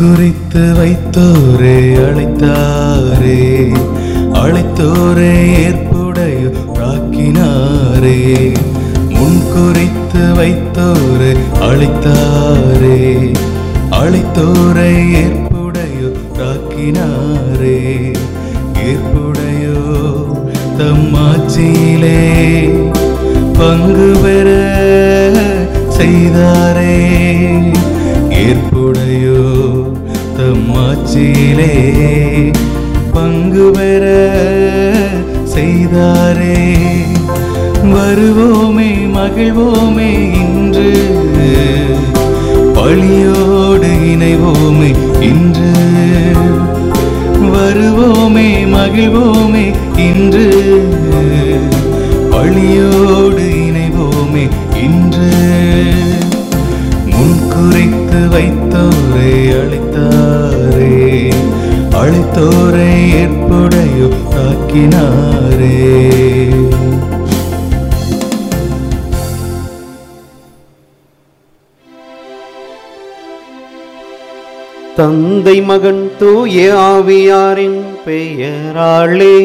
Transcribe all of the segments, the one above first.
குறித்து வைத்தோரே அழைத்தாரே அழைத்தோரே ஏற்புடையாக்கினாரே முன் குறித்து வைத்தோரே அழைத்தாரே அழைத்தோரை ஏற்புடையாக்கினாரே ஏற்புடையோ தம்மாட்சியிலே பங்கு பெற செய்தாரே ஏற்புடையோ தம்மாட்சியிலே பங்கு பெற செய்தாரே வருவோமே மகிழ்வோமே இன்று பழியோடு இணைவோமே இன்று வருவோமே மகிழ்வோமே இன்று பழியோடு இணைவோமே இன்று முன்குறித்து வைத்தோரை அழைத்தாரே அழைத்தோரை ஏற்புடையோ ஆக்கினாரே தந்தை மகன் தூய ஆவியாரின் பெயராளே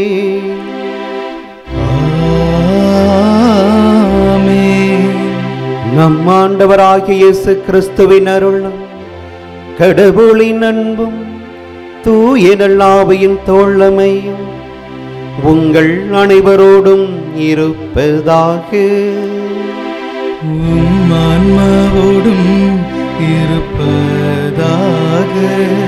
ஆமென். நம் ஆண்டவராகிய இயேசு கிறிஸ்துவின் அருளும் கடவுளின் அன்பும் தூய நல்லாவியின் தோழமையும் உங்கள் அனைவரோடும் இருப்பதாக உம் ஆன்மாவோடும் இருப்பதாக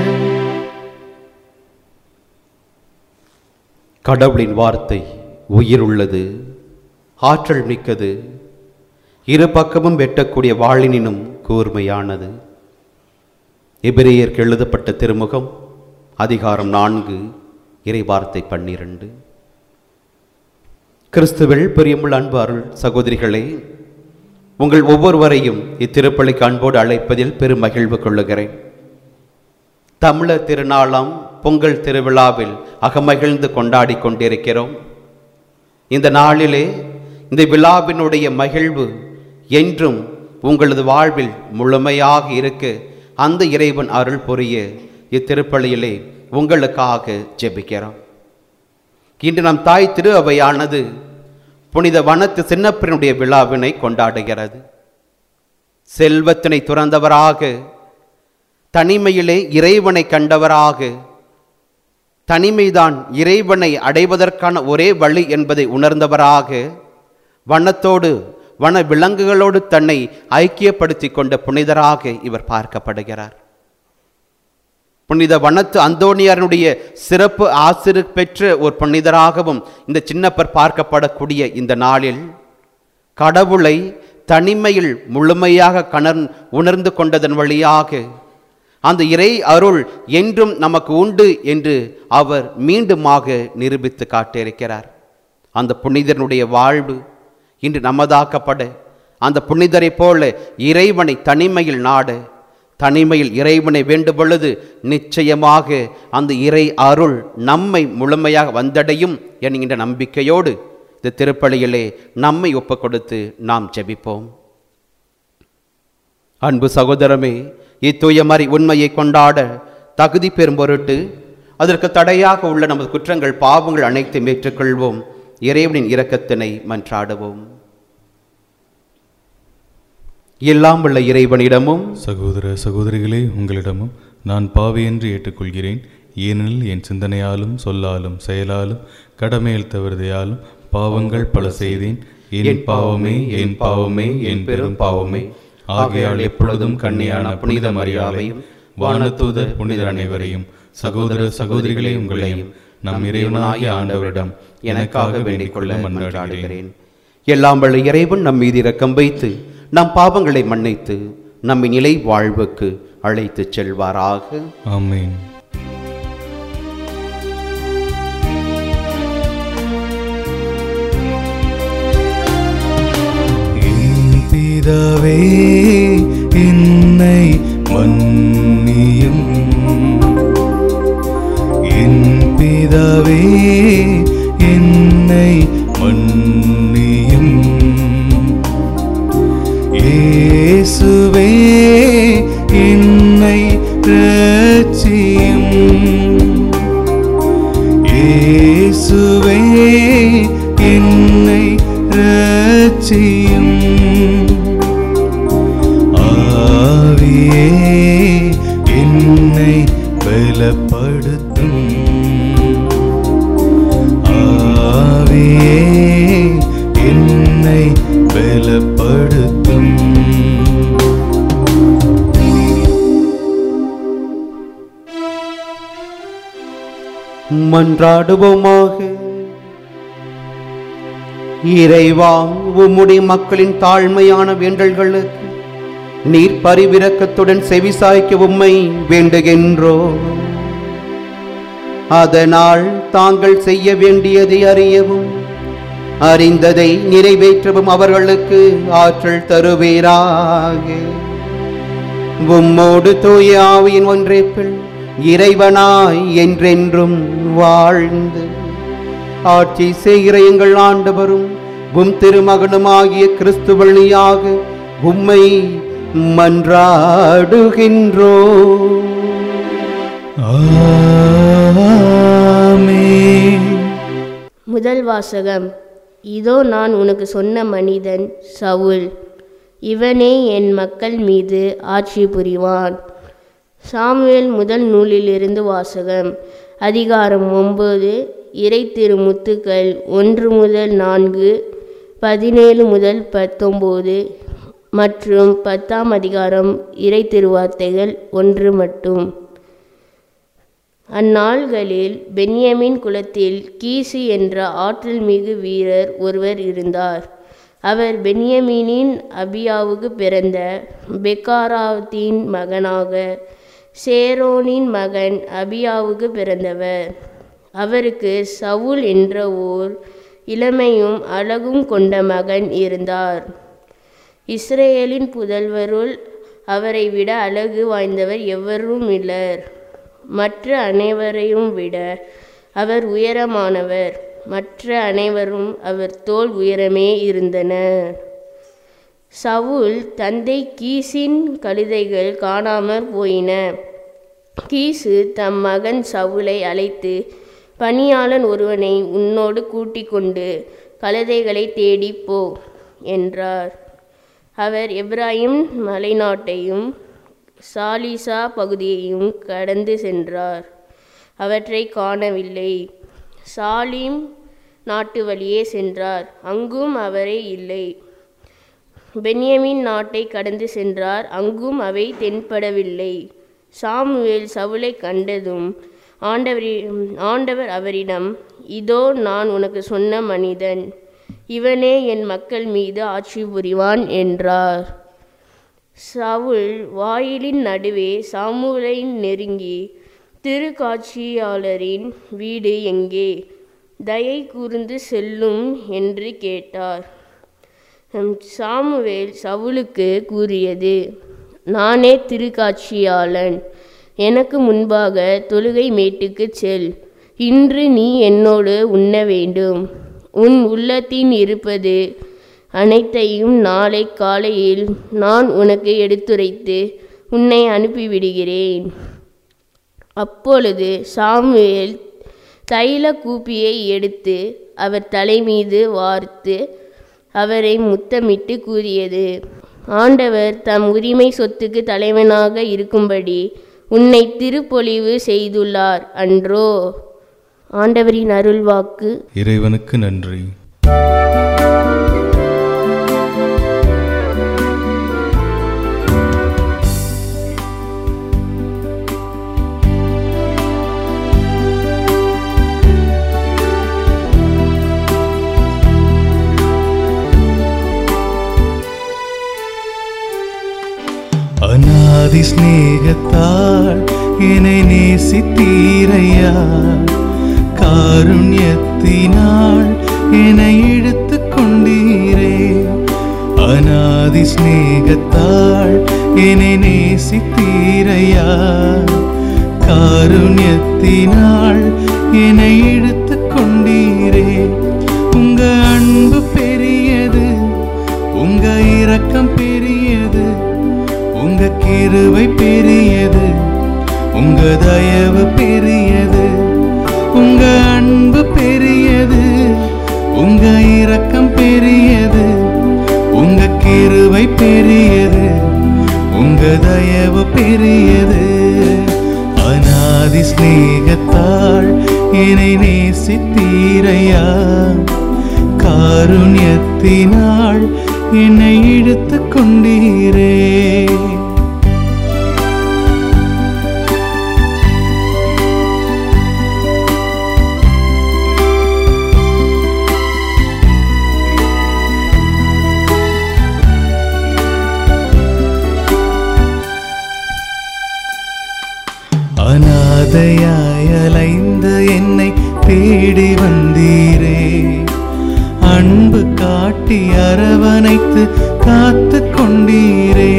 கடவுளின் வார்த்தை உயிருள்ளது ஆற்றல் மிக்கது இரு பக்கமும் வெட்டக்கூடிய வாளினினும் கூர்மையானது எபிரேயருக்கு எழுதப்பட்ட திருமுகம் அதிகாரம் நான்கு இறைவார்த்தை பன்னிரண்டு கிறிஸ்துவில் பிரியமுள்ள அன்பு அருள் சகோதரிகளே உங்கள் ஒவ்வொருவரையும் இத்திருப்பலிக்கு அன்போடு அழைப்பதில் பெரும் மகிழ்வு கொள்ளுகிறேன் தமிழர் திருநாளாம் பொங்கல் திருவிழாவில் அகமகிழ்ந்து கொண்டாடி கொண்டிருக்கிறோம் இந்த நாளிலே இந்த விழாவினுடைய மகிழ்வு என்றும் உங்களது வாழ்வில் முழுமையாக இருக்க அந்த இறைவன் அருள் புரிய இத்திருப்பலியிலே உங்களுக்காக ஜெபிக்கிறோம் இன்று நம் தாய் திரு அவையானது புனித வனத்து சின்னப்பனுடைய விழாவினை கொண்டாடுகிறது செல்வத்தினை துறந்தவராக தனிமையிலே இறைவனை கண்டவராக தனிமைதான் இறைவனை அடைவதற்கான ஒரே வழி என்பதை உணர்ந்தவராக வனத்தோடு வன விலங்குகளோடு தன்னை ஐக்கியப்படுத்தி கொண்ட புனிதராக இவர் பார்க்கப்படுகிறார் புனித வனத்து அந்தோணியாரனுடைய சிறப்பு ஆசிரு பெற்ற ஒரு புனிதராகவும் இந்த சின்னப்பர் பார்க்கப்படக்கூடிய இந்த நாளில் கடவுளை தனிமையில் முழுமையாக கணர் உணர்ந்து கொண்டதன் வழியாக அந்த இறை அருள் என்றும் நமக்கு உண்டு என்று அவர் மீண்டுமாக நிரூபித்து காட்டியிருக்கிறார் அந்த புனிதனுடைய வாழ்வு இன்று நமதாக்கப்பட அந்த புனிதரைப் போல இறைவனை தனிமையில் நாட தனிமையில் இறைவனை வேண்டும் பொழுது நிச்சயமாக அந்த இறை அருள் நம்மை முழுமையாக வந்தடையும் என்கின்ற நம்பிக்கையோடு இந்த திருப்பலியிலே நம்மை ஒப்புக் கொடுத்து நாம் ஜெபிப்போம் அன்பு சகோதரமே இத்தூயமறை உண்மையை கொண்டாட தகுதி பெறும் பொருட்டு அதற்கு தடையாக உள்ள நமது குற்றங்கள் பாவங்கள் அனைத்தையும் ஏற்றுக்கொள்வோம் இறைவனின் இரக்கத்தினை மன்றாடுவோம் எல்லாம் உள்ள இறைவனிடமும் சகோதர சகோதரிகளே உங்களிடமும் நான் பாவி என்று ஏற்றுக்கொள்கிறேன் ஏனெனில் என் சிந்தனையாலும் சொல்லாலும் செயலாலும் கடமையில் தவறுதையாலும் பாவங்கள் பல செய்தேன் என் பாவமே என் பாவமே என் பெரும் பாவமே ஆகையால் எப்பொழுதும் கண்ணியான புனித மரியாதையும் வானதூதர் புனிதர் அனைவரையும் சகோதர சகோதரிகளே உங்களையும் நம் இறைவனாகிய ஆண்டவரிடம் எனக்காக வேண்டிக் கொள்ள மன்றாடுகிறேன் எல்லாம் வல்ல இறைவன் நம் மீது இரக்கம் வைத்து நம் பாவங்களை மன்னித்து நம்மை நிலை வாழ்வுக்கு அழைத்துச் செல்வாராக ஆமென் என் பிதாவே என்னை மன்னியும் என் பிதாவே என்னை மன்னியும் இயேசுவே என்னை மன்றாடுவோமாக இறைவா உம்முடைய மக்களின் தாழ்மையான வேண்டல்களுக்கு நீர் பரிவிரக்கத்துடன் செவிசாய்க்க உம்மை வேண்டுகின்றோ அதனால் தாங்கள் செய்ய வேண்டியதை அறியவும் அறிந்ததை நிறைவேற்றவும் அவர்களுக்கு ஆற்றல் தருவீராக உம்மோடு தூய ஆவியின் ஒன்றேப்பில் இறைவனாய் என்றென்றும் வாழ்ந்து ஆட்சி செய்கிற எங்கள் ஆண்டவரும் உம் திருமகனுமாகிய கிறிஸ்து வழியாக உம்மை மன்றாடுகின்றோ ஆமென் முதல் வாசகம் இதோ நான் உனக்கு சொன்ன மனிதன் சவுல் இவனே என் மக்கள் மீது ஆட்சி புரிவான் சாமுவேல் முதல் நூலிலிருந்து வாசகம் அதிகாரம் ஒன்பது இறை திருமுத்துக்கள் ஒன்று முதல் நான்கு பதினேழு முதல் பத்தொம்போது மற்றும் பத்தாம் அதிகாரம் இறை திருவார்த்தைகள் ஒன்று மட்டும் அந்நாள்களில் பென்யமின் குலத்தில் கீசு என்ற ஆற்றல் மிகு வீரர் ஒருவர் இருந்தார் அவர் பென்யமீனின் அபியாவுக்கு பிறந்த பெக்காராத்தின் மகனாக சேரோனின் மகன் அபியாவுக்கு பிறந்தவர் அவருக்கு சவுல் என்ற ஓர் இளமையும் அழகும் கொண்ட மகன் இருந்தார் இஸ்ரேலின் புதல்வருள் அவரை விட அழகு வாய்ந்தவர் எவரும் இல்லர் மற்ற அனைவரையும் விட அவர் உயரமானவர் மற்ற அனைவரும் அவர் தோல் உயரமே இருந்தனர் சவுல் தந்தை கீசின் கழுதைகள் காணாமற் போயின கீசு தம் மகன் சவுலை அழைத்து பணியாளன் ஒருவனை உன்னோடு கூட்டிக் கொண்டு கழுதைகளை தேடிப் போ என்றார் அவர் எப்ராஹிம் மலைநாட்டையும் சாலிசா பகுதியையும் கடந்து சென்றார் அவற்றை காணவில்லை சாலிம் நாட்டு வழியே சென்றார் அங்கும் அவரே இல்லை பென்யமின் நாட்டை கடந்து சென்றார் அங்கும் அவை தென்படவில்லை சாமுவேல் சவுலை கண்டதும் ஆண்டவரி ஆண்டவர் அவரிடம் இதோ நான் உனக்கு சொன்ன மனிதன் இவனே என் மக்கள் மீது ஆட்சி புரிவான் என்றார் சவுல் வாயிலின் நடுவே சாமுவேலை நெருங்கி திருக்காட்சியாளரின் வீடு எங்கே தயை கூர்ந்து செல்லும் என்று கேட்டார் ஹம், சாமுவேல் சவுலுக்கு கூறியது நானே திருக்காட்சியாளன் எனக்கு முன்பாக தொழுகை மேட்டுக்குச் செல் இன்று நீ என்னோடு உண்ண வேண்டும் உன் உள்ளத்தின் இருப்பது அனைத்தையும் நாளை காலையில் நான் உனக்கு எடுத்துரைத்து உன்னை அனுப்பிவிடுகிறேன் அப்பொழுது சாமுவேல் தைல கூப்பியை எடுத்து அவர் தலை மீது வார்த்து அவரை முத்தமிட்டு கூறியது ஆண்டவர் தம் உரிமை சொத்துக்கு தலைவனாக இருக்கும்படி உன்னை திருப்பொழிவு செய்துள்ளார் அன்றோ ஆண்டவரின் அருள்வாக்கு இறைவனுக்கு நன்றி அநாதி சிநேகத்தால் என்னை நேசித்தீரையா காருண்யத்தினால் என்னை இழுத்து கொண்டீரே அநாதி சிநேகத்தால் என்னை நேசித்தீரையா காருண்யத்தினால் என்னை இழுத்து கொண்டீரே உங்க அன்பு பெரியது உங்க இரக்கம் பெரியது உங்க கிருவை பெரியது உங்க தயவு பெரியது உங்க அன்பு பெரியது உங்க இரக்கம் பெரியது உங்க கிருவை பெரியது உங்க தயவு பெரியது அநாதி சிநேகத்தால் என்னை நேசித்தீரையா காருண்யத்தினால் என்னை இழுத்து கொண்டீரே அனாதையாய் அலைந்த என்னை தேடி வந்தீரே அன்பு காட்டி அரவணைத்து காத்து கொண்டீரே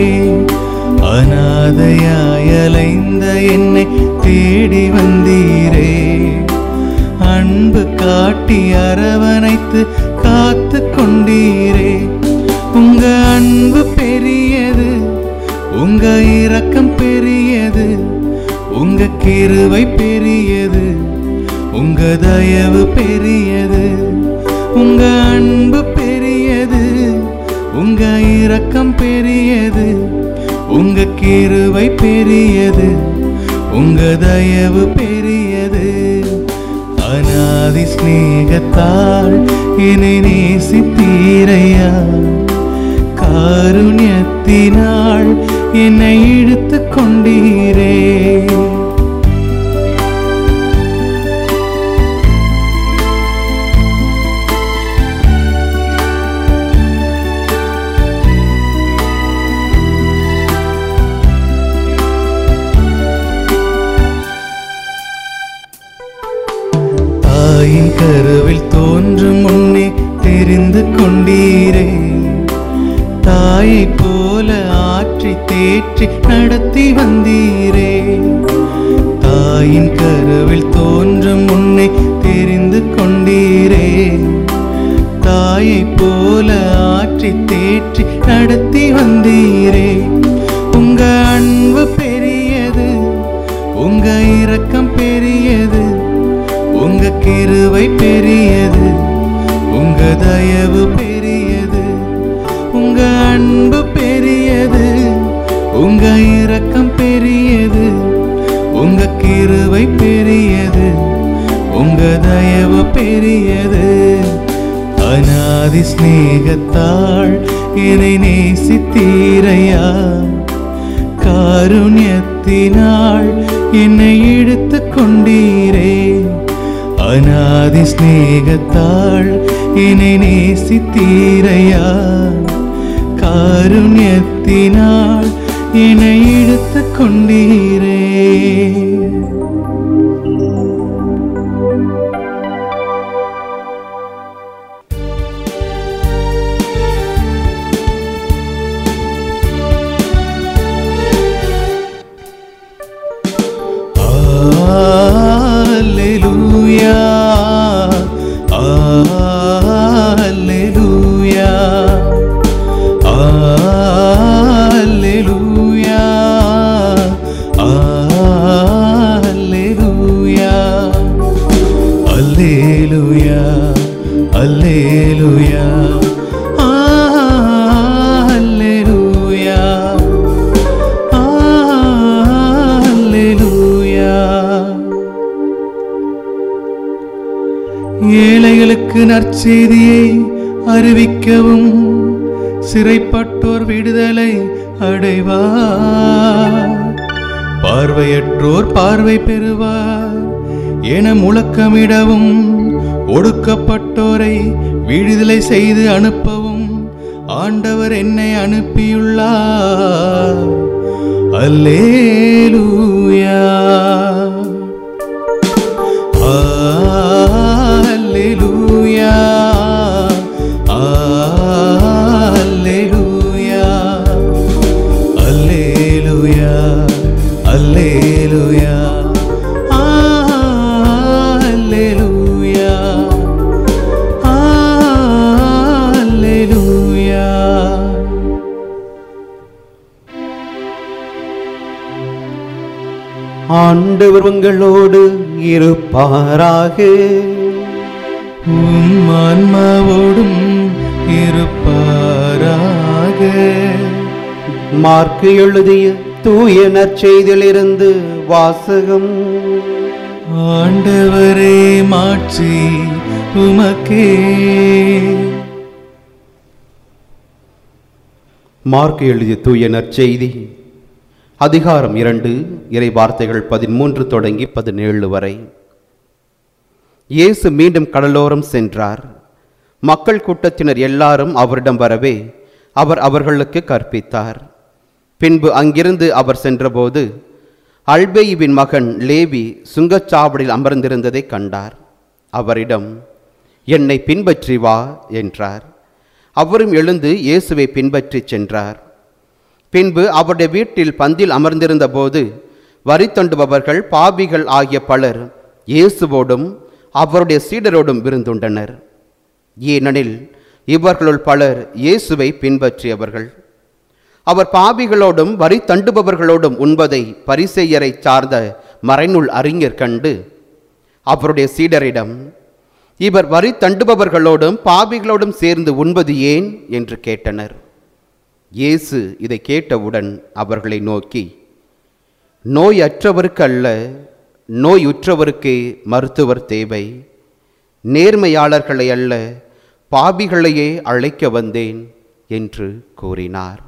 அனாதையாய் அலைந்த என்னை தேடி வந்தீரே அன்பு காட்டி அரவணைத்து காத்து கொண்டீரே உங்க அன்பு பெரியது உங்க இரக்கம் பெரியது உங்க கிருவை பெரியது உங்க தயவு பெரியது உங்க அன்பு பெரியது உங்க இரக்கம் பெரியது உங்க கிருவை பெரியது உங்க தயவு பெரியது அநாதி சிநேகத்தால் என்னை நேசித்தீரையா காருண்யத்தினாள் என்னை இழுத்து கொண்டீரே தாயின் கருவில் தோன்றும் முன்னே தெரிந்து கொண்டீரே தாயை போல ஆற்றி தேற்றி நடத்தி வந்தீரே தாயின் கருவில் தோன்றும் முன்னே தெரிந்து கொண்டீரே தாயை போல ஆற்றி தேற்றி நடத்தி வந்தீரே உங்க அன்பு பெரியது உங்க இரக்கம் பெரியது உங்க கிருவை பெரியது உங்க தயவு பெரியது உங்க அன்பு பெரியது உங்க இரக்கம் பெரியது உங்க கிருவை பெரியது உங்க தயவு பெரியது அநாதி சிநேகத்தாள் என்னை நேசித்தீரையா காருண்யத்தினாள் என்னை இழுத்து கொண்டீரே அநாதி சிநேகத்தாள் என்னை நேசித்தீரையா காருண்யத்தினாள் என்னை இழுத்து கொண்டீரே Alleluia. Alleluia. Alleluia. Alleluia. Alleluia. Alleluia. Alleluia. Alleluia. ஏழைகளுக்கு நற்செய்தியை அறிவிக்கவும் சிறைப்பட்டோர் விடுதலை அடைவார் பார்வையற்றோர் பார்வை பெறுவார் என முழக்கமிடவும் ஒடுக்கப்பட்டோரை விடுதலை செய்து அனுப்பவும் ஆண்டவர் என்னை அனுப்பியுள்ளார் அல்லேலூயா Alleluia. Alleluia. Alleluia. Alleluia. Alleluia. Alleluia. ஆண்டவர் உங்களோடு இருப்பாராக உம் ஆன்மாவோடும் இருப்பாராக மார்க்கு எழுதிய தூய நற்செய்தியிலிருந்து வாசகம் ஆண்டவரே மாட்சி உமக்கே மார்க்கு எழுதிய தூய நற்செய்தி அதிகாரம் இரண்டு இறை வார்த்தைகள் பதிமூன்று தொடங்கி பதினேழு வரை இயேசு மீண்டும் கடலோரம் சென்றார் மக்கள் கூட்டத்தினர் எல்லாரும் அவரிடம் வரவே அவர் அவர்களுக்கு கற்பித்தார் பின்பு அங்கிருந்து அவர் சென்றபோது அல்பேயுவின் மகன் லேவி சுங்கச்சாவடியில் அமர்ந்திருந்ததை கண்டார் அவரிடம் என்னை பின்பற்றி வா என்றார் அவரும் எழுந்து இயேசுவை பின்பற்றிச் சென்றார் பின்பு அவருடைய வீட்டில் பந்தில் அமர்ந்திருந்த போது வரி தண்டுபவர்கள் பாவிகள் ஆகிய பலர் இயேசுவோடும் அவருடைய சீடரோடும் விருந்துண்டனர் ஏனெனில் இவர்களுள் பலர் இயேசுவை பின்பற்றியவர்கள் அவர் பாவிகளோடும் வரி தண்டுபவர்களோடும் உண்பதை பரிசெயரை சார்ந்த மறைநூல் அறிஞர் கண்டு அவருடைய சீடரிடம் இவர் வரி தண்டுபவர்களோடும் பாவிகளோடும் சேர்ந்து உண்பது ஏன் என்று கேட்டனர் இயேசு இதை கேட்டவுடன் அவர்களை நோக்கி நோயற்றவருக்கு அல்ல நோயுற்றவருக்கே மருத்துவர் தேவை நேர்மையாளர்களை அல்ல பாவிகளையே அழைக்க வந்தேன் என்று கூறினார்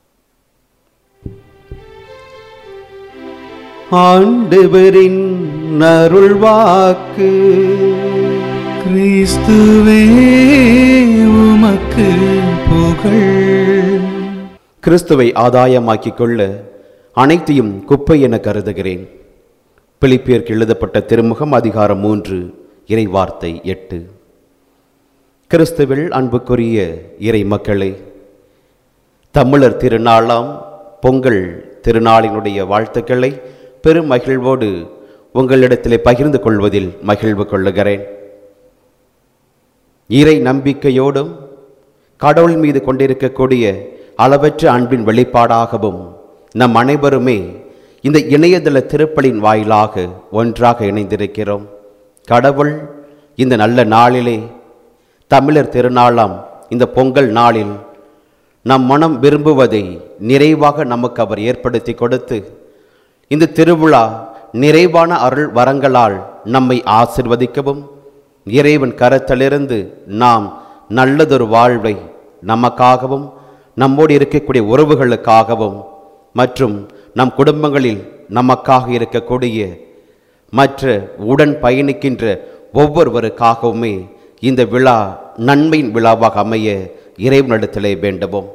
ஆண்டவரின் அருள்வாக்கு கிறிஸ்துவே உமக்கு புகழ் கிறிஸ்துவை ஆதாயமாக்கிக் கொள்ள அனைத்தையும் குப்பை என கருதுகிறேன் பிலிப்பியருக்கு எழுதப்பட்ட திருமுகம் அதிகாரம் மூன்று இறைவார்த்தை எட்டு கிறிஸ்துவில் அன்புக்குரிய இறை மக்களே தமிழர் திருநாளாம் பொங்கல் திருநாளினுடைய வாழ்த்துக்களை பெரும் மகிழ்வோடு உங்களிடத்திலே பகிர்ந்து கொள்வதில் மகிழ்வு கொள்ளுகிறேன் இறை நம்பிக்கையோடும் கடவுள் மீது கொண்டிருக்கக்கூடிய அளவற்ற அன்பின் வெளிப்பாடாகவும் நம் அனைவருமே இந்த இணையதள திருப்பலின் வாயிலாக ஒன்றாக இணைந்திருக்கிறோம் கடவுள் இந்த நல்ல நாளிலே தமிழர் திருநாளாம் இந்த பொங்கல் நாளில் நம் மனம் விரும்புவதை நிறைவாக நமக்கு அவர் ஏற்படுத்தி கொடுத்து இந்த திருவிழா நிறைவான அருள் வரங்களால் நம்மை ஆசிர்வதிக்கவும் இறைவன் கரத்திலிருந்து நாம் நல்லதொரு வாழ்வை நமக்காகவும் நம்மோடு இருக்கக்கூடிய உறவுகளுக்காகவும் மற்றும் நம் குடும்பங்களில் நமக்காக இருக்கக்கூடிய மற்ற உடன் பயணிக்கின்ற ஒவ்வொருவருக்காகவுமே இந்த விழா நன்மையின் விழாவாக அமைய இறைவனிடத்திலே வேண்டுவோம்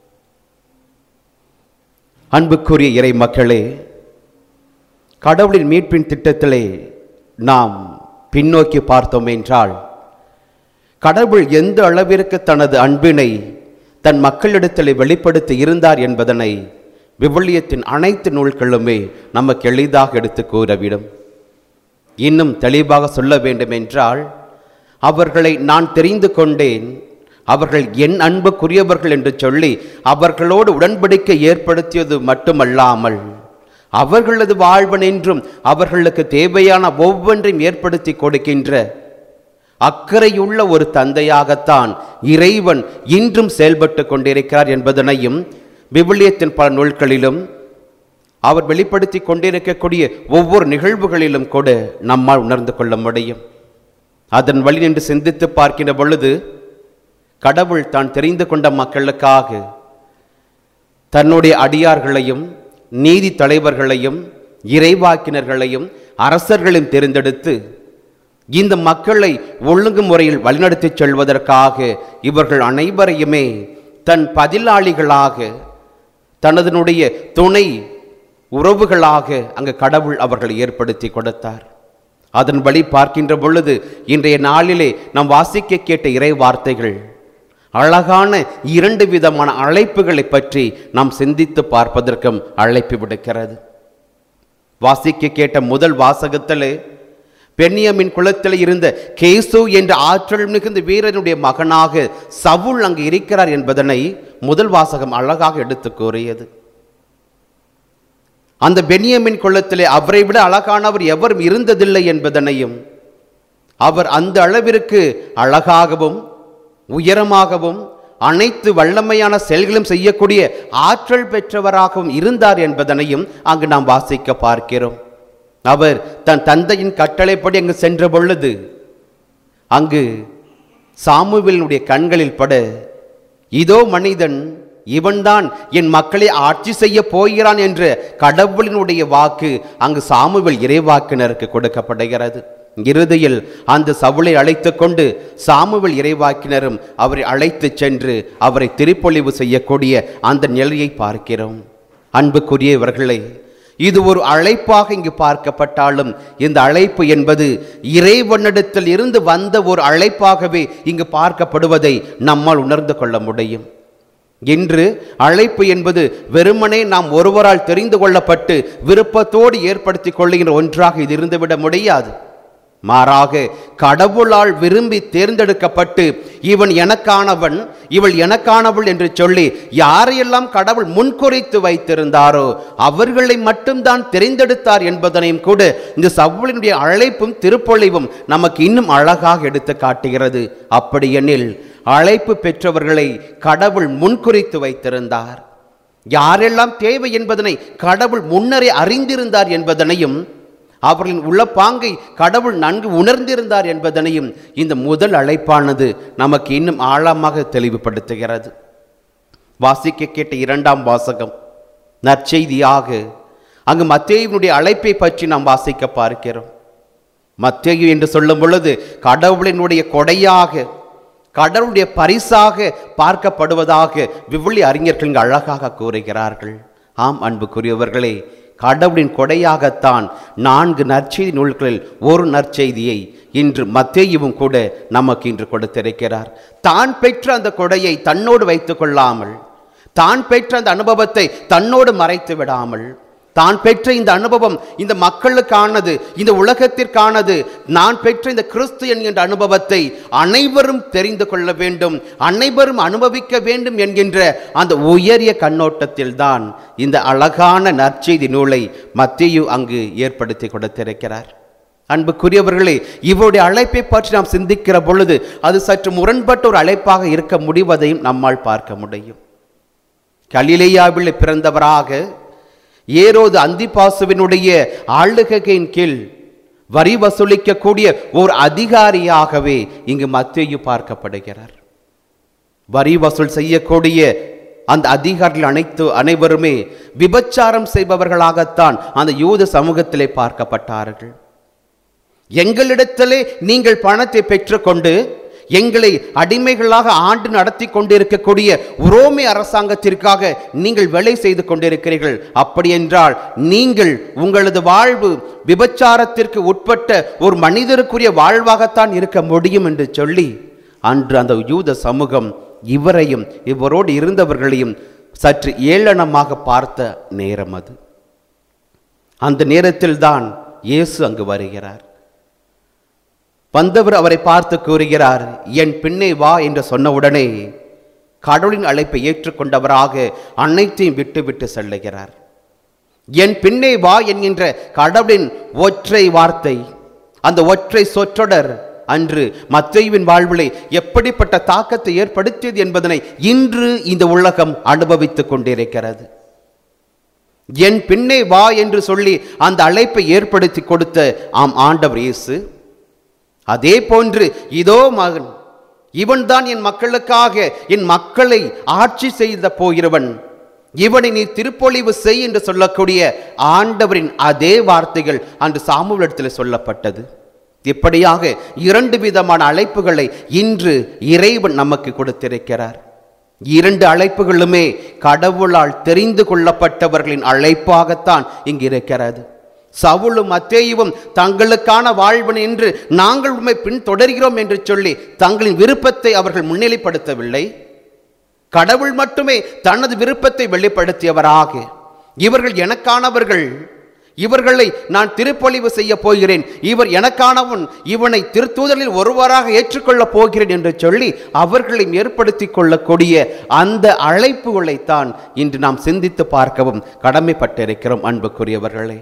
அன்புக்குரிய இறை மக்களே கடவுளின் மீட்பின் திட்டத்திலே நாம் பின்னோக்கி பார்த்தோம் என்றால் கடவுள் எந்த அளவிற்கு தனது அன்பினை தன் மக்களிடத்தில் வெளிப்படுத்தி இருந்தார் என்பதனை விவிலியத்தின் அனைத்து நூல்களுமே நமக்கு எளிதாக எடுத்து கூறவிடும் இன்னும் தெளிவாக சொல்ல வேண்டும் என்றால் அவர்களை நான் தெரிந்து கொண்டேன் அவர்கள் என் அன்புக்குரியவர்கள் என்று சொல்லி அவர்களோடு உடன்படிக்கை ஏற்படுத்தியது மட்டுமல்லாமல் அவர்களது வாழ்வன் என்றும் அவர்களுக்கு தேவையான ஒவ்வொன்றையும் ஏற்படுத்தி கொடுக்கின்ற அக்கறையுள்ள ஒரு தந்தையாகத்தான் இறைவன் இன்றும் செயல்பட்டு கொண்டிருக்கிறார் என்பதனையும் விவிலியத்தின் பல நூல்களிலும் அவர் வெளிப்படுத்தி கொண்டிருக்கக்கூடிய ஒவ்வொரு நிகழ்வுகளிலும் கூட நம்மால் உணர்ந்து கொள்ள முடியும் அதன் வழி நின்று சிந்தித்து பார்க்கின்ற பொழுது கடவுள் தான் தெரிந்து கொண்ட மக்களுக்காக தன்னுடைய அடியார்களையும் நீதி தலைவர்களையும் இறைவாக்கினர்களையும் அரசர்களையும் தேர்ந்தெடுத்து இந்த மக்களை ஒழுங்குமுறையில் வழிநடத்திச் செல்வதற்காக இவர்கள் அனைவரையுமே தன் பதிலாளிகளாக தனதனுடைய துணை உறவுகளாக அங்கு கடவுள் அவர்களை ஏற்படுத்தி கொடுத்தார் அதன் வழி பார்க்கின்ற பொழுது இன்றைய நாளிலே நாம் வாசிக்க கேட்ட இறை வார்த்தைகள் அழகான இரண்டு விதமான அழைப்புகளை பற்றி நாம் சிந்தித்து பார்ப்பதற்கும் அழைப்பு விடுக்கிறது வாசிக்க கேட்ட முதல் வாசகத்திலே பெண்ணியமின் குலத்தில் இருந்த கேசு என்ற ஆற்றல் மிகுந்த வீரனுடைய மகனாக சவுல் அங்கு இருக்கிறார் என்பதனை முதல் வாசகம் அழகாக எடுத்து கூறியது அந்த பென்யமின் குலத்திலே அவரை விட அழகானவர் எவரும் இருந்ததில்லை என்பதனையும் அவர் அந்த அளவிற்கு அழகாகவும் உயரமாகவும் அனைத்து வல்லமையான செயல்களும் செய்யக்கூடிய ஆற்றல் பெற்றவராகவும் இருந்தார் என்பதனையும் அங்கு நாம் வாசிக்க பார்க்கிறோம் அவர் தன் தந்தையின் கட்டளைப்படி அங்கு சென்ற பொழுது அங்கு சாமுவேலினுடைய கண்களில் பட இதோ மனிதன் இவன்தான் என் மக்களை ஆட்சி செய்ய போகிறான் என்ற கடவுளினுடைய வாக்கு அங்கு சாமுவேல் இறைவாக்கினருக்கு கொடுக்கப்படுகிறது இறுதியில் அந்த சவுளை அழைத்து கொண்டு சாமுவேல் இறைவாக்கினரும் அவரை அழைத்து சென்று அவரை திருப்பொழிவு செய்யக்கூடிய அந்த நிலையை பார்க்கிறோம் அன்புக்குரியவர்களே இது ஒரு அழைப்பாக இங்கு பார்க்கப்பட்டாலும் இந்த அழைப்பு என்பது இறைவனிடத்தில் இருந்து வந்த ஒரு அழைப்பாகவே இங்கு பார்க்கப்படுவதை நம்மால் உணர்ந்து கொள்ள முடியும் இன்று அழைப்பு என்பது வெறுமனே நாம் ஒருவரால் தெரிந்து கொள்ளப்பட்டு விருப்பத்தோடு ஏற்படுத்திக் கொள்ளுகின்ற ஒன்றாக இது இருந்துவிட முடியாது மாறாக கடவுளால் விரும்பி தேர்ந்தெடுக்கப்பட்டு இவன் எனக்கானவன் இவள் எனக்கானவள் என்று சொல்லி யாரையெல்லாம் கடவுள் முன்குறித்து வைத்திருந்தாரோ அவர்களை மட்டும்தான் தெரிந்தெடுத்தார் என்பதனையும் கூட இந்த சவுளினுடைய அழைப்பும் திருப்பொழிவும் நமக்கு இன்னும் அழகாக எடுத்து காட்டுகிறது அப்படியெனில் அழைப்பு பெற்றவர்களை கடவுள் முன்குறித்து வைத்திருந்தார் யாரெல்லாம் தேவை என்பதனை கடவுள் முன்னரே அறிந்திருந்தார் என்பதனையும் அவர்களின் உள்ள பாங்கை கடவுள் நன்கு உணர்ந்திருந்தார் என்பதனையும் இந்த முதல் அழைப்பானது நமக்கு இன்னும் ஆழமாக தெளிவுபடுத்துகிறது வாசிக்க கேட்ட இரண்டாம் வாசகம் நற்செய்தியாக அங்கு மத்தேயுனுடைய அழைப்பை பற்றி நாம் வாசிக்க பார்க்கிறோம் மத்தேயு என்று சொல்லும் பொழுது கடவுளினுடைய கொடையாக கடவுளுடைய பரிசாக பார்க்கப்படுவதாக விவிலி அறிஞர்கள் இங்கு அழகாக கூறுகிறார்கள் ஆம் அன்புக்குரியவர்களே கடவுளின் கொடையாகத்தான் நான்கு நற்செய்தி நூல்களில் ஒரு நற்செய்தியை இன்று மத்தேயுவும் கூட நமக்கு இன்று கொடுத்திருக்கிறார் தான் பெற்ற அந்த கொடையை தன்னோடு வைத்துக் கொள்ளாமல் தான் பெற்ற அந்த அனுபவத்தை தன்னோடு மறைத்து விடாமல் தான் பெற்ற இந்த அனுபவம் இந்த மக்களுக்கானது இந்த உலகத்திற்கானது நான் பெற்ற இந்த கிறிஸ்து என்கின்ற அனுபவத்தை அனைவரும் தெரிந்து கொள்ள வேண்டும் அனைவரும் அனுபவிக்க வேண்டும் என்கின்ற அந்த உயரிய கண்ணோட்டத்தில் தான் இந்த அழகான நற்செய்தி நூலை மத்தியு அங்கு ஏற்படுத்தி கொடுத்திருக்கிறார் அன்புக்குரியவர்களே இவருடைய அழைப்பை பற்றி நாம் சிந்திக்கிற பொழுது அது சற்று முரண்பட்ட ஒரு அழைப்பாக இருக்க முடிவதையும் நம்மால் பார்க்க முடியும் கலிலேயாவில் பிறந்தவராக ஏரோது அந்திபாசுவினுடைய ஆளுகையின் கீழ் வரி வசூலிக்கக்கூடிய ஒரு அதிகாரியாகவே இங்கு மத்தேயு பார்க்கப்படுகிறார் வரி வசூல் செய்யக்கூடிய அந்த அதிகாரிகள் அனைத்து அனைவருமே விபச்சாரம் செய்பவர்களாகத்தான் அந்த யூத சமூகத்திலே பார்க்கப்பட்டார்கள் எங்களிடத்திலே நீங்கள் பணத்தை பெற்றுக்கொண்டு எங்களை அடிமைகளாக ஆண்டு நடத்தி கொண்டிருக்கக்கூடிய உரோமை அரசாங்கத்திற்காக நீங்கள் வேலை செய்து கொண்டிருக்கிறீர்கள் அப்படி என்றால் நீங்கள் உங்களது வாழ்வு விபச்சாரத்திற்கு உட்பட்ட ஒரு மனிதருக்குரிய வாழ்வாகத்தான் இருக்க முடியும் என்று சொல்லி அன்று அந்த யூத சமூகம் இவரையும் இவரோடு இருந்தவர்களையும் சற்று ஏளனமாக பார்த்த நேரம் அது அந்த நேரத்தில்தான் இயேசு அங்கு வருகிறார் வந்தவர் அவரை பார்த்து கூறுகிறார் என் பின்னே வா என்று சொன்னவுடனே கடவுளின் அழைப்பை ஏற்றுக்கொண்டவராக அனைத்தையும் விட்டு விட்டு செல்லுகிறார் என் பின்னே வா என்கின்ற கடவுளின் ஒற்றை வார்த்தை அந்த ஒற்றை சொற்றொடர் அன்று மத்தையுவின் வாழ்விலே எப்படிப்பட்ட தாக்கத்தை ஏற்படுத்தியது என்பதனை இன்று இந்த உலகம் அனுபவித்துக் கொண்டிருக்கிறது என் பின்னே வா என்று சொல்லி அந்த அழைப்பை ஏற்படுத்தி கொடுத்த ஆம் ஆண்டவர் இயேசு அதே போன்று இதோ மகன் இவன்தான் என் மக்களுக்காக என் மக்களை ஆட்சி செய்த போகிறவன் இவனை நீ திருப்பொழிவு செய் என்று சொல்லக்கூடிய ஆண்டவரின் அதே வார்த்தைகள் அன்று சாமுவேலத்தில் சொல்லப்பட்டது இப்படியாக இரண்டு விதமான அழைப்புகளை இன்று இறைவன் நமக்கு கொடுத்திருக்கிறார் இரண்டு அழைப்புகளுமே கடவுளால் தெரிந்து கொள்ளப்பட்டவர்களின் அழைப்பாகத்தான் இங்கு இருக்கிறது சவுலும் அத்தேயுவும் தங்களுக்கான வாழ்வன் என்று நாங்கள் உண்மை பின் தொடர்கிறோம் என்று சொல்லி தங்களின் விருப்பத்தை அவர்கள் முன்னிலைப்படுத்தவில்லை கடவுள் மட்டுமே தனது விருப்பத்தை வெளிப்படுத்தியவராக இவர்கள் எனக்கானவர்கள் இவர்களை நான் திருப்பொழிவு செய்ய போகிறேன் இவர் எனக்கானவன் இவனை திருத்தூதலில் ஒருவராக ஏற்றுக்கொள்ளப் போகிறேன் என்று சொல்லி அவர்களை ஏற்படுத்தி கொள்ளக்கூடிய அந்த அழைப்புகளைத்தான் இன்று நாம் சிந்தித்து பார்க்கவும் கடமைப்பட்டிருக்கிறோம் அன்புக்குரியவர்களே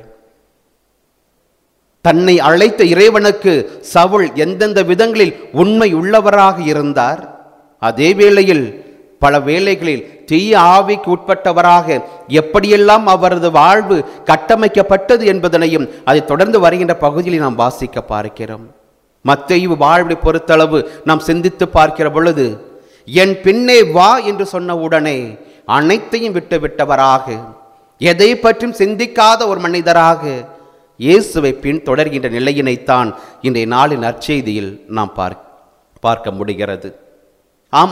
தன்னை அழைத்த இறைவனுக்கு சவுல் எந்தெந்த விதங்களில் உண்மை உள்ளவராக இருந்தார் அதே வேளையில் பல வேளைகளில் தீய ஆவிக்கு உட்பட்டவராக எப்படியெல்லாம் அவரது வாழ்வு கட்டமைக்கப்பட்டது என்பதனையும் அதை தொடர்ந்து வருகின்ற பகுதியில் நாம் வாசிக்க பார்க்கிறோம் மத்தையு வாழ்வை பொறுத்தளவு நாம் சிந்தித்து பார்க்கிற பொழுது என் பின்னே வா என்று சொன்ன உடனே அனைத்தையும் விட்டு விட்டவராக எதை பற்றியும் சிந்திக்காத ஒரு மனிதராக இயேசுவை பின் தொடர்கின்ற நிலையினைத்தான் இன்றைய நாளின் நற்செய்தியில் நாம் பார்க்க பார்க்க முடிகிறது ஆம்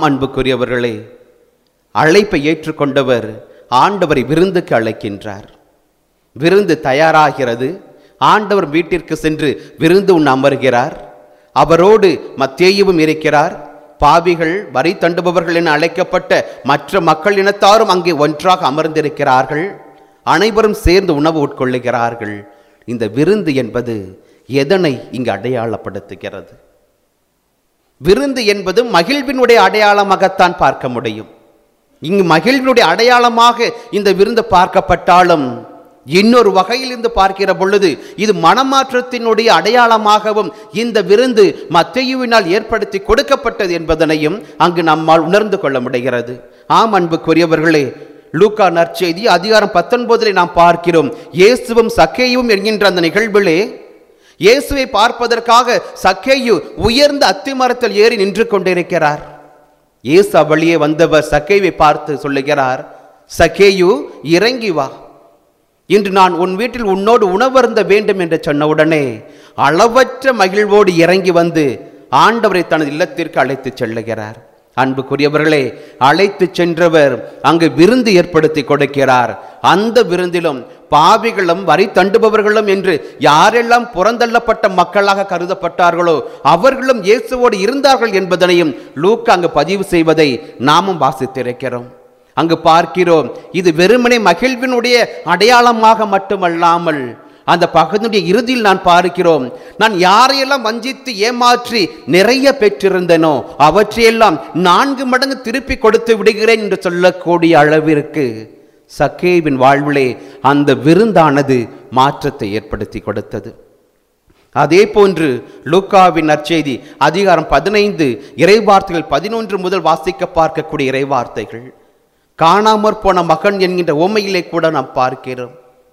விருந்து தயாராகிறது ஆண்டவர் வீட்டிற்கு சென்று விருந்து உண்ண அமர்கிறார் அவரோடு மத்தேயுவும் இருக்கிறார் பாவிகள் வரி தண்டுபவர்கள் என அழைக்கப்பட்ட மற்ற மக்கள் இனத்தாரும் அங்கே ஒன்றாக அமர்ந்திருக்கிறார்கள் அனைவரும் சேர்ந்து உணவு உட்கொள்ளுகிறார்கள் இந்த விருந்து என்பது எதனை இங்கு அடையாளப்படுத்துகிறது விருந்து என்பது மகிழ்வினுடைய அடையாளமாகத்தான் பார்க்க முடியும் இங்கு மகிழ்வினுடைய அடையாளமாக இந்த விருந்து பார்க்கப்பட்டாலும் இன்னொரு வகையில் இருந்து பார்க்கிற பொழுது இது மனமாற்றத்தினுடைய அடையாளமாகவும் இந்த விருந்து மத்தையுவினால் ஏற்படுத்தி கொடுக்கப்பட்டது என்பதனையும் அங்கு நம்மால் உணர்ந்து கொள்ள முடிகிறது ஆம் அன்புக்குரியவர்களே லூக்கா நற்செய்தி அதிகாரம் பத்தொன்பதிலே நாம் பார்க்கிறோம் இயேசுவும் சக்கேயும் என்கின்ற அந்த நிகழ்விலே இயேசுவை பார்ப்பதற்காக சக்கேயு உயர்ந்த அத்திமரத்தில் ஏறி நின்று கொண்டிருக்கிறார் இயேசு வழியே வந்தவர் சக்கேவை பார்த்து சொல்லுகிறார் சக்கேயு இறங்கி வா இன்று நான் உன் வீட்டில் உன்னோடு உணவருந்த வேண்டும் என்று சொன்ன உடனே அளவற்ற மகிழ்வோடு இறங்கி வந்து ஆண்டவரை தனது இல்லத்திற்கு அழைத்துச் செல்லுகிறார் அன்புக்குரியவர்களே அழைத்து சென்றவர் அங்கு விருந்து ஏற்படுத்தி கொடுக்கிறார் அந்த விருந்திலும் பாவிகளும் வரி தண்டுபவர்களும் என்று யாரெல்லாம் புறந்தள்ளப்பட்ட மக்களாக கருதப்பட்டார்களோ அவர்களும் இயேசுவோடு இருந்தார்கள் என்பதனையும் லூக்கா அங்கு பதிவு செய்வதை நாமும் வாசித்திருக்கிறோம் அங்கு பார்க்கிறோம் இது வெறுமனே மகிழ்வினுடைய அடையாளமாக மட்டுமல்லாமல் அந்த பகனுடைய இறுதியில் நான் பார்க்கிறோம் நான் யாரையெல்லாம் வஞ்சித்து ஏமாற்றி நிறைய பெற்றிருந்தனோ அவற்றையெல்லாம் நான்கு மடங்கு திருப்பி கொடுத்து விடுகிறேன் என்று சொல்லக்கூடிய அளவிற்கு சக்கேவின் வாழ்விலே அந்த விருந்தானது மாற்றத்தை ஏற்படுத்தி கொடுத்தது அதே போன்று லூக்காவின் நற்செய்தி அதிகாரம் பதினைந்து இறைவார்த்தைகள் பதினொன்று முதல் வாசிக்க பார்க்கக்கூடிய இறைவார்த்தைகள் காணாமற் போன மகன் என்கின்ற ஓமையிலே கூட நாம் பார்க்கிறோம்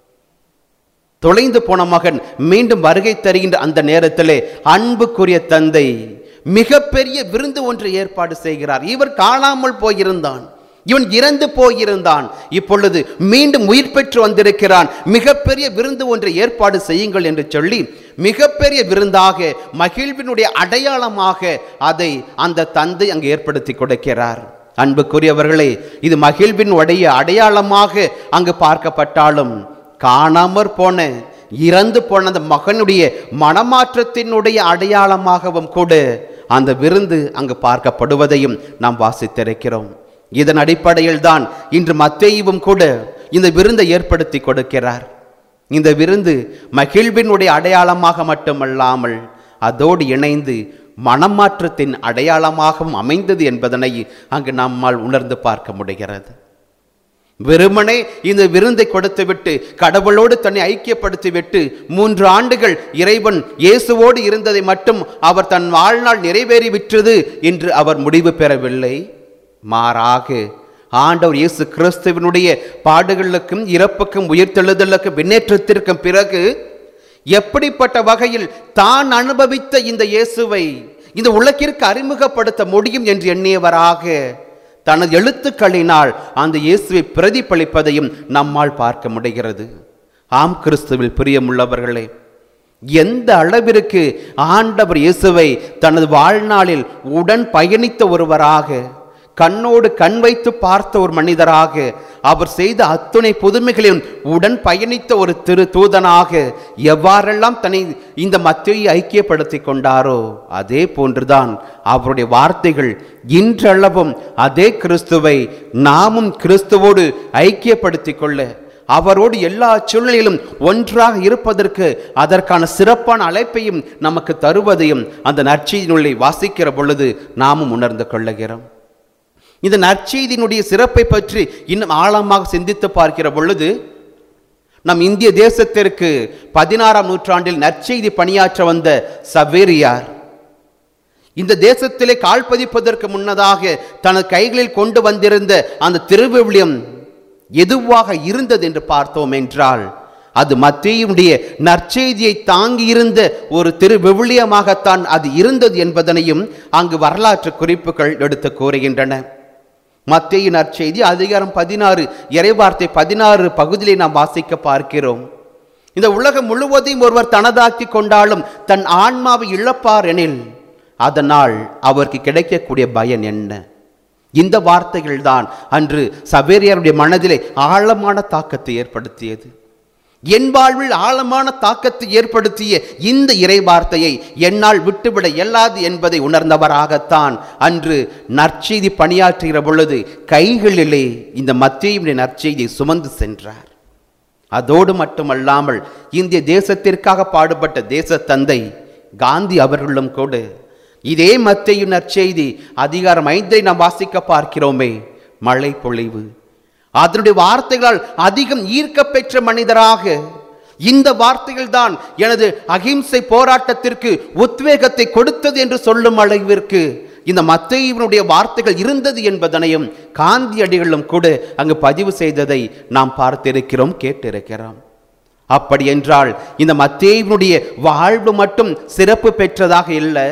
தொலைந்து போன மகன் மீண்டும் வருகை தருகின்ற அந்த நேரத்திலே அன்புக்குரிய தந்தை மிகப்பெரிய விருந்து ஒன்று ஏற்பாடு செய்கிறார் இவர் காணாமல் போயிருந்தான் இவன் இறந்து போயிருந்தான் இப்பொழுது மீண்டும் உயிர் பெற்று வந்திருக்கிறான் மிகப்பெரிய விருந்து ஒன்றை ஏற்பாடு செய்யுங்கள் என்று சொல்லி மிகப்பெரிய விருந்தாக மகிழ்வினுடைய அடையாளமாக அதை அந்த தந்தை அங்கு ஏற்படுத்தி கொடுக்கிறார் அன்புக்குரியவர்களே இது மகிழ்வின் உடைய அடையாளமாக அங்கு பார்க்கப்பட்டாலும் காணாமற் போன இறந்து போன அந்த மகனுடைய மனமாற்றத்தினுடைய அடையாளமாகவும் கூட அந்த விருந்து அங்கு பார்க்கப்படுவதையும் நாம் வாசித்திருக்கிறோம் இதன் அடிப்படையில் தான் இன்று மத்தேயுவும் கூட இந்த விருந்தை ஏற்படுத்தி கொடுக்கிறார் இந்த விருந்து மகிழ்வினுடைய அடையாளமாக மட்டுமல்லாமல் அதோடு இணைந்து மனமாற்றத்தின் அடையாளமாகவும் அமைந்தது என்பதனை அங்கு நம்மால் உணர்ந்து பார்க்க முடிகிறது வெறுமனே இந்த விருந்தை கொடுத்துவிட்டு கடவுளோடு தன்னை ஐக்கியப்படுத்திவிட்டு மூன்று ஆண்டுகள் இறைவன் இயேசுவோடு இருந்ததை மட்டும் அவர் தன் வாழ்நாள் நிறைவேறி விற்றது என்று அவர் முடிவு பெறவில்லை மாறாக ஆண்டவர் இயேசு கிறிஸ்துவனுடைய பாடுகளுக்கும் இறப்புக்கும் உயிர்த்தெழுதலுக்கும் விண்ணேற்றத்திற்கும் பிறகு எப்படிப்பட்ட வகையில் தான் அனுபவித்த இந்த இயேசுவை இந்த உலகிற்கு அறிமுகப்படுத்த முடியும் என்று எண்ணியவராக தனது எழுத்துக்களினால் அந்த இயேசுவை பிரதிபலிப்பதையும் நம்மால் பார்க்க முடிகிறது ஆம் கிறிஸ்துவில் பிரியமுள்ளவர்களே எந்த அளவிற்கு ஆண்டவர் இயேசுவை தனது வாழ்நாளில் உடன் பயணித்த ஒருவராக கண்ணோடு கண் வைத்து பார்த்த ஒரு மனிதராக அவர் செய்த அத்துணை புதுமைகளையும் உடன் பயணித்த ஒரு திரு தூதனாக எவ்வாறெல்லாம் தன்னை இந்த மத்தியை ஐக்கியப்படுத்தி கொண்டாரோ அதே போன்றுதான் அவருடைய வார்த்தைகள் இன்றளவும் அதே கிறிஸ்துவை நாமும் கிறிஸ்துவோடு ஐக்கியப்படுத்திக் கொள்ள அவரோடு எல்லா சூழ்நிலையிலும் ஒன்றாக இருப்பதற்கு அதற்கான சிறப்பான அழைப்பையும் நமக்கு தருவதையும் அந்த நற்செய்தியினுள்ளே வாசிக்கிற பொழுது நாமும் உணர்ந்து கொள்ளுகிறோம் இந்த நற்செய்தியினுடைய சிறப்பை பற்றி இன்னும் ஆழமாக சிந்தித்து பார்க்கிற பொழுது நம் இந்திய தேசத்திற்கு பதினாறாம் நூற்றாண்டில் நற்செய்தி பணியாற்ற வந்த சவேரியார் இந்த தேசத்திலே கால் பதிப்பதற்கு முன்னதாக தனது கைகளில் கொண்டு வந்திருந்த அந்த திருவிவிலியம் எதுவாக இருந்தது என்று பார்த்தோம் என்றால் அது மத்தியுடைய நற்செய்தியை தாங்கியிருந்த ஒரு திருவிவிலியமாகத்தான் அது இருந்தது என்பதனையும் அங்கு வரலாற்று குறிப்புகள் எடுத்து கூறுகின்றன மத்திய நற்செய்தி அதிகாரம் பதினாறு இறைவார்த்தை பதினாறு பகுதியிலே நாம் வாசிக்க பார்க்கிறோம் இந்த உலகம் முழுவதையும் ஒருவர் தனதாக்கி கொண்டாலும் தன் ஆன்மாவை இழப்பார் எனில் அதனால் அவருக்கு கிடைக்கக்கூடிய பயன் என்ன இந்த வார்த்தைகள் தான் அன்று சபேரியாருடைய மனதிலே ஆழமான தாக்கத்தை ஏற்படுத்தியது என் வாழ்வில் ஆழமான தாக்கத்தை ஏற்படுத்திய இந்த இறை வார்த்தையை என்னால் விட்டுவிட இயலாது என்பதை உணர்ந்தவராகத்தான் அன்று நற்செய்தி பணியாற்றுகிற பொழுது கைகளிலே இந்த மத்தியுடைய நற்செய்தியை சுமந்து சென்றார் அதோடு மட்டுமல்லாமல் இந்திய தேசத்திற்காக பாடுபட்ட தேச தந்தை காந்தி அவர்களும் கூட இதே மத்தையும் நற்செய்தி அதிகாரம் ஐந்தை நாம் வாசிக்க பார்க்கிறோமே மழை பொழிவு அதனுடைய வார்த்தைகளால் அதிகம் ஈர்க்க பெற்ற மனிதராக இந்த வார்த்தைகள் தான் எனது அகிம்சை போராட்டத்திற்கு உத்வேகத்தை கொடுத்தது என்று சொல்லும் அளவிற்கு இந்த மத்தையினுடைய வார்த்தைகள் இருந்தது என்பதனையும் காந்தியடிகளும் கூட அங்கு பதிவு செய்ததை நாம் பார்த்திருக்கிறோம் கேட்டிருக்கிறோம் அப்படி என்றால் இந்த மத்தேயினுடைய வாழ்வு மட்டும் சிறப்பு பெற்றதாக இல்லை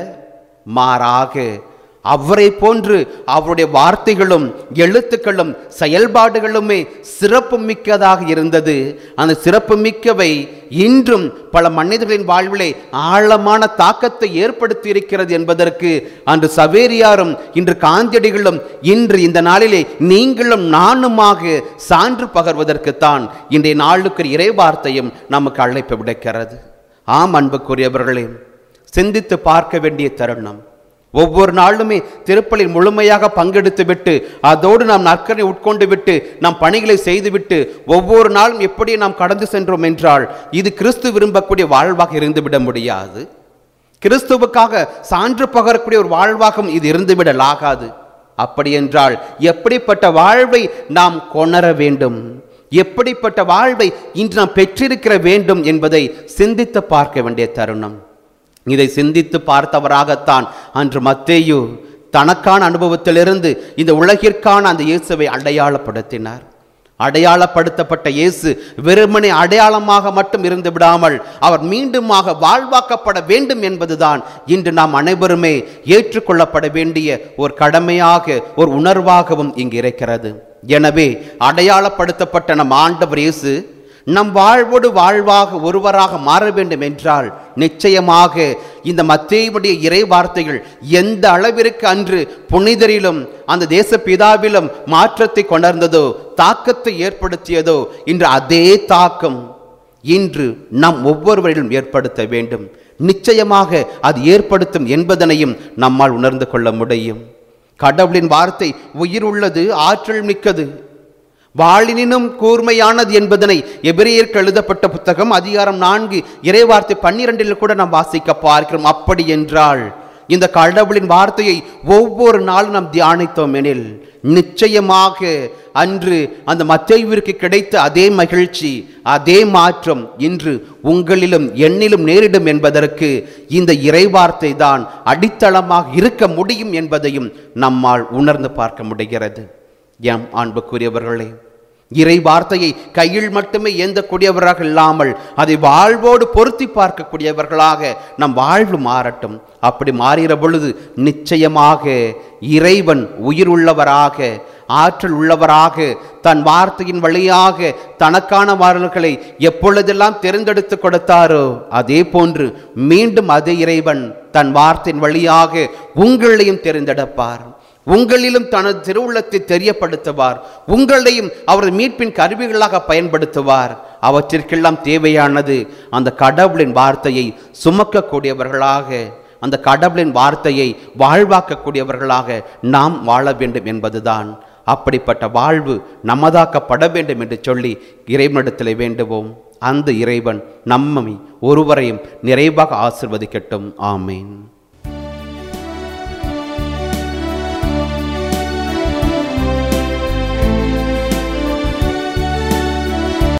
மாறாக அவரை போன்று அவருடைய வார்த்தைகளும் எழுத்துக்களும் செயல்பாடுகளுமே சிறப்பு மிக்கதாக இருந்தது அந்த சிறப்பு மிக்கவை இன்றும் பல மனிதர்களின் வாழ்விலே ஆழமான தாக்கத்தை ஏற்படுத்தி இருக்கிறது என்பதற்கு அன்று சவேரியாரும் இன்று காந்தியடிகளும் இன்று இந்த நாளிலே நீங்களும் நானுமாக சான்று பகர்வதற்குத்தான் இன்றைய நாளுக்கு இறை வார்த்தையும் நமக்கு அழைப்பு விடுக்கிறது ஆம் அன்புக்குரியவர்களே சிந்தித்து பார்க்க வேண்டிய தருணம் ஒவ்வொரு நாளுமே திருப்பலில் முழுமையாக பங்கெடுத்து விட்டு அதோடு நாம் நற்கரை உட்கொண்டு விட்டு நாம் பணிகளை செய்துவிட்டு ஒவ்வொரு நாளும் எப்படி நாம் கடந்து சென்றோம் என்றால் இது கிறிஸ்து விரும்பக்கூடிய வாழ்வாக இருந்துவிட முடியாது கிறிஸ்துவுக்காக சான்று பகரக்கூடிய ஒரு வாழ்வாகவும் இது இருந்துவிடலாகாது அப்படி என்றால் எப்படிப்பட்ட வாழ்வை நாம் கொணர வேண்டும் எப்படிப்பட்ட வாழ்வை இன்று நாம் பெற்றிருக்கிற வேண்டும் என்பதை சிந்தித்து பார்க்க வேண்டிய தருணம் இதை சிந்தித்து பார்த்தவராகத்தான் அன்று மத்தேயு தனக்கான அனுபவத்திலிருந்து இந்த உலகிற்கான அந்த இயேசுவை அடையாளப்படுத்தினார் அடையாளப்படுத்தப்பட்ட இயேசு வெறுமனே அடையாளமாக மட்டும் இருந்து விடாமல் அவர் மீண்டுமாக வாழ்வாக்கப்பட வேண்டும் என்பதுதான் இன்று நாம் அனைவருமே ஏற்றுக்கொள்ளப்பட வேண்டிய ஒரு கடமையாக ஒரு உணர்வாகவும் இங்கு இருக்கிறது எனவே அடையாளப்படுத்தப்பட்ட நம் ஆண்டவர் இயேசு நம் வாழ்வோடு வாழ்வாக ஒருவராக மாற வேண்டும் என்றால் நிச்சயமாக இந்த மத்தேயுடைய இறை வார்த்தைகள் எந்த அளவிற்கு அன்று புனிதரிலும் அந்த தேச பிதாவிலும் மாற்றத்தை கொணர்ந்ததோ தாக்கத்தை ஏற்படுத்தியதோ இன்று அதே தாக்கம் இன்று நம் ஒவ்வொருவரிலும் ஏற்படுத்த வேண்டும் நிச்சயமாக அது ஏற்படுத்தும் என்பதனையும் நம்மால் உணர்ந்து கொள்ள முடியும் கடவுளின் வார்த்தை உயிர் உள்ளது ஆற்றல் மிக்கது வாளினும் கூர்மையானது என்பதனை எபிரேயருக்கு எழுதப்பட்ட புத்தகம் அதிகாரம் நான்கு இறைவார்த்தை பன்னிரெண்டில் கூட நாம் வாசிக்க பார்க்கிறோம் அப்படி என்றால் இந்த கடவுளின் வார்த்தையை ஒவ்வொரு நாளும் நாம் தியானித்தோம் எனில் நிச்சயமாக அன்று அந்த மத்தைவிற்கு கிடைத்த அதே மகிழ்ச்சி அதே மாற்றம் இன்று உங்களிலும் என்னிலும் நேரிடும் என்பதற்கு இந்த இறைவார்த்தை தான் அடித்தளமாக இருக்க முடியும் என்பதையும் நம்மால் உணர்ந்து பார்க்க முடிகிறது எம் அன்புக்குரியவர்களே இறை வார்த்தையை கையில் மட்டுமே ஏந்தக்கூடியவராக இல்லாமல் அதை வாழ்வோடு பொருத்தி பார்க்கக்கூடியவர்களாக நம் வாழ்வு மாறட்டும் அப்படி மாறுகிற பொழுது நிச்சயமாக இறைவன் உயிர் உள்ளவராக ஆற்றல் உள்ளவராக தன் வார்த்தையின் வழியாக தனக்கான வாரல்களை எப்பொழுதெல்லாம் தேர்ந்தெடுத்து கொடுத்தாரோ அதே போன்று மீண்டும் அதே இறைவன் தன் வார்த்தையின் வழியாக உங்களையும் தேர்ந்தெடுப்பார் உங்களிலும் தனது திருவுள்ளத்தை தெரியப்படுத்துவார் உங்களையும் அவரது மீட்பின் கருவிகளாக பயன்படுத்துவார் அவற்றிற்கெல்லாம் தேவையானது அந்த கடவுளின் வார்த்தையை சுமக்கக்கூடியவர்களாக அந்த கடவுளின் வார்த்தையை வாழ்வாக்கக்கூடியவர்களாக நாம் வாழ வேண்டும் என்பதுதான் அப்படிப்பட்ட வாழ்வு நமதாக்கப்பட வேண்டும் என்று சொல்லி இறைவனிடத்தில் வேண்டுவோம் அந்த இறைவன் நம்மை ஒருவரையும் நிறைவாக ஆசிர்வதிக்கட்டும் ஆமேன்